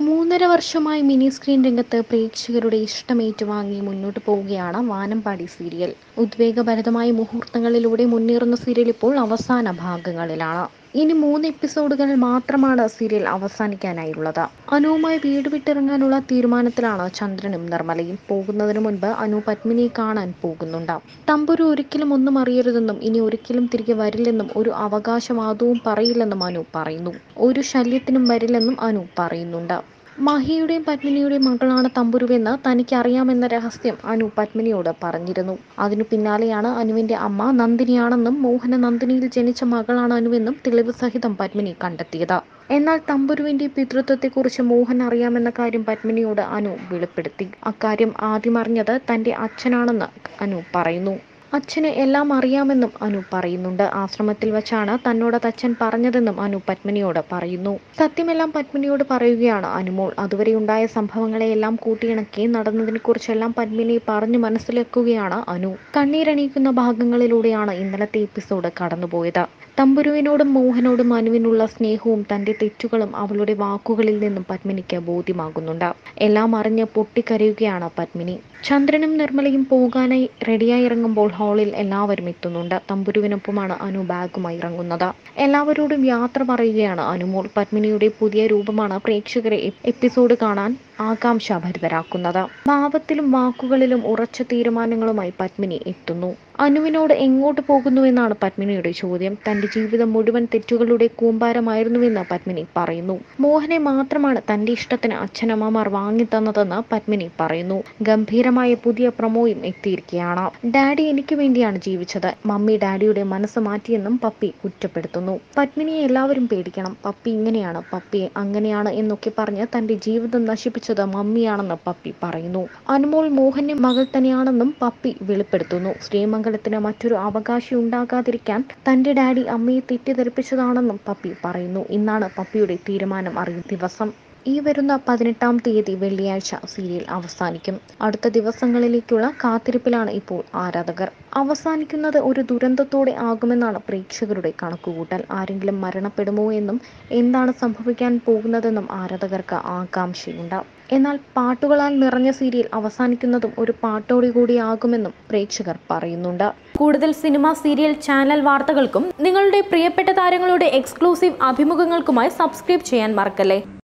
മൂന്നര വർഷമായി mini screen രംഗത്ത് പ്രേക്ഷകരുടെ ഇഷ്ടമേറ്റുവാങ്ങി മുന്നോട്ട് പോവുകയാണ് വാനമ്പാടി സീരിയൽ ഉദ്വേഗഭരിതമായ മുഹൂർത്തങ്ങളിലൂടെ മുന്നേറുന്ന സീരിയൽ ഇപ്പോൾ അവസാന ഭാഗങ്ങളിലാണ് ഇനി മൂന്ന് എപ്പിസോഡുകൾ മാത്രമാണ് സീരിയൽ അവസാനിക്കാനായുള്ളത് അനുവുമായി വീട് വിട്ടിറങ്ങാനുള്ള തീരുമാനത്തിലാണ് ചന്ദ്രനും നിർമ്മലയും പോകുന്നതിന് മുൻപ് അനു പത്മിനിയെ കാണാൻ പോകുന്നുണ്ട് തമ്പുരു ഒരിക്കലും ഒന്നും അറിയരുതെന്നും ഇനി ഒരിക്കലും തിരികെ വരില്ലെന്നും ഒരു അവകാശവാദവും പറയില്ലെന്നും അനു പറയുന്നു ഒരു ശല്യത്തിനും വരില്ലെന്നും അനു പറയുന്നുണ്ട് മഹിയുടെയും പത്മിനിയുടെയും മകളാണ് തമ്പുരുവെന്ന് തനിക്ക് അറിയാമെന്ന രഹസ്യം അനു പത്മിനിയോട് പറഞ്ഞിരുന്നു അതിനു പിന്നാലെയാണ് അനുവിന്റെ അമ്മ നന്ദിനിയാണെന്നും മോഹന നന്ദിനിയിൽ ജനിച്ച മകളാണ് അനുവെന്നും തെളിവ് സഹിതം പത്മിനി കണ്ടെത്തിയത് എന്നാൽ തമ്പുരുവിന്റെ പിതൃത്വത്തെക്കുറിച്ച് മോഹൻ അറിയാമെന്ന കാര്യം പത്മിനിയോട് അനു വെളിപ്പെടുത്തി അക്കാര്യം ആദ്യം അറിഞ്ഞത് തന്റെ അച്ഛനാണെന്ന് അനു പറയുന്നു അച്ഛന് എല്ലാം അറിയാമെന്നും അനു പറയുന്നുണ്ട് ആശ്രമത്തിൽ വെച്ചാണ് തന്നോട് അച്ഛൻ പറഞ്ഞതെന്നും അനു പത്മിനിയോട് പറയുന്നു സത്യമെല്ലാം പത്മിനിയോട് പറയുകയാണ് അനുമോൾ അതുവരെ ഉണ്ടായ സംഭവങ്ങളെയെല്ലാം കൂട്ടിയിണക്കി നടന്നതിനെക്കുറിച്ചെല്ലാം പത്മിനിയെ പറഞ്ഞു മനസ്സിലാക്കുകയാണ് അനു കണ്ണീരണിയിക്കുന്ന ഭാഗങ്ങളിലൂടെയാണ് ഇന്നലത്തെ എപ്പിസോഡ് കടന്നുപോയത് തമ്പുരുവിനോടും മോഹനോടും അനുവിനുള്ള സ്നേഹവും തന്റെ തെറ്റുകളും അവളുടെ വാക്കുകളിൽ നിന്നും പത്മിനിക്ക് ബോധ്യമാകുന്നുണ്ട് എല്ലാം അറിഞ്ഞ് പൊട്ടിക്കരയുകയാണ് പത്മിനി ചന്ദ്രനും നിർമ്മലയും പോകാനായി റെഡിയായി ഇറങ്ങുമ്പോൾ ഹാളിൽ എല്ലാവരും എത്തുന്നുണ്ട് തമ്പുരുവിനൊപ്പമാണ് അനു ബാഗുമായി ഇറങ്ങുന്നത് എല്ലാവരോടും യാത്ര പറയുകയാണ് അനുമോൾ പത്മിനിയുടെ പുതിയ രൂപമാണ് പ്രേക്ഷകരെ എപ്പിസോഡ് കാണാൻ ആകാംക്ഷാഭരിതരാക്കുന്നത് ഭാവത്തിലും വാക്കുകളിലും ഉറച്ച തീരുമാനങ്ങളുമായി പത്മിനി എത്തുന്നു അനുവിനോട് എങ്ങോട്ട് പോകുന്നുവെന്നാണ് പത്മിനിയുടെ ചോദ്യം തന്റെ ജീവിതം മുഴുവൻ തെറ്റുകളുടെ കൂമ്പാരമായിരുന്നുവെന്ന് പത്മിനി പറയുന്നു മോഹനെ മാത്രമാണ് തന്റെ ഇഷ്ടത്തിന് അച്ഛനമ്മമാർ വാങ്ങിത്തന്നതെന്ന് പത്മിനി പറയുന്നു ഗംഭീരമായ പുതിയ പ്രൊമോയും എത്തിയിരിക്കുകയാണ് ഡാഡി എനിക്ക് വേണ്ടിയാണ് ജീവിച്ചത് മമ്മി ഡാഡിയുടെ മനസ്സ് മാറ്റിയെന്നും പപ്പി കുറ്റപ്പെടുത്തുന്നു പത്മിനിയെ എല്ലാവരും പേടിക്കണം പപ്പി ഇങ്ങനെയാണ് പപ്പി അങ്ങനെയാണ് എന്നൊക്കെ പറഞ്ഞ് തന്റെ ജീവിതം നശിപ്പിച്ചത് മമ്മിയാണെന്ന് പപ്പി പറയുന്നു അനുമോൾ മോഹന്റെ മകൾ തന്നെയാണെന്നും പപ്പി വെളിപ്പെടുത്തുന്നു ശ്രീമംഗലത്തിന് മറ്റൊരു അവകാശം ഉണ്ടാകാതിരിക്കാൻ തന്റെ ഡാഡി അമ്മയെ തെറ്റിദ്ധരിപ്പിച്ചതാണെന്നും പപ്പി പറയുന്നു ഇന്നാണ് പപ്പിയുടെ തീരുമാനം അറിയും ദിവസം ഈ വരുന്ന പതിനെട്ടാം തീയതി വെള്ളിയാഴ്ച സീരിയൽ അവസാനിക്കും അടുത്ത ദിവസങ്ങളിലേക്കുള്ള കാത്തിരിപ്പിലാണ് ഇപ്പോൾ ആരാധകർ അവസാനിക്കുന്നത് ഒരു ദുരന്തത്തോടെ ആകുമെന്നാണ് പ്രേക്ഷകരുടെ കണക്കുകൂട്ടൽ ആരെങ്കിലും മരണപ്പെടുമോ എന്നും എന്താണ് സംഭവിക്കാൻ പോകുന്നതെന്നും ആരാധകർക്ക് ആകാംക്ഷയുണ്ട് എന്നാൽ പാട്ടുകളാൽ നിറഞ്ഞ സീരിയൽ അവസാനിക്കുന്നതും ഒരു പാട്ടോടെ കൂടി ആകുമെന്നും പ്രേക്ഷകർ പറയുന്നുണ്ട് കൂടുതൽ സിനിമ സീരിയൽ ചാനൽ വാർത്തകൾക്കും നിങ്ങളുടെ പ്രിയപ്പെട്ട താരങ്ങളുടെ എക്സ്ക്ലൂസീവ് അഭിമുഖങ്ങൾക്കുമായി സബ്സ്ക്രൈബ് ചെയ്യാൻ മറക്കല്ലേ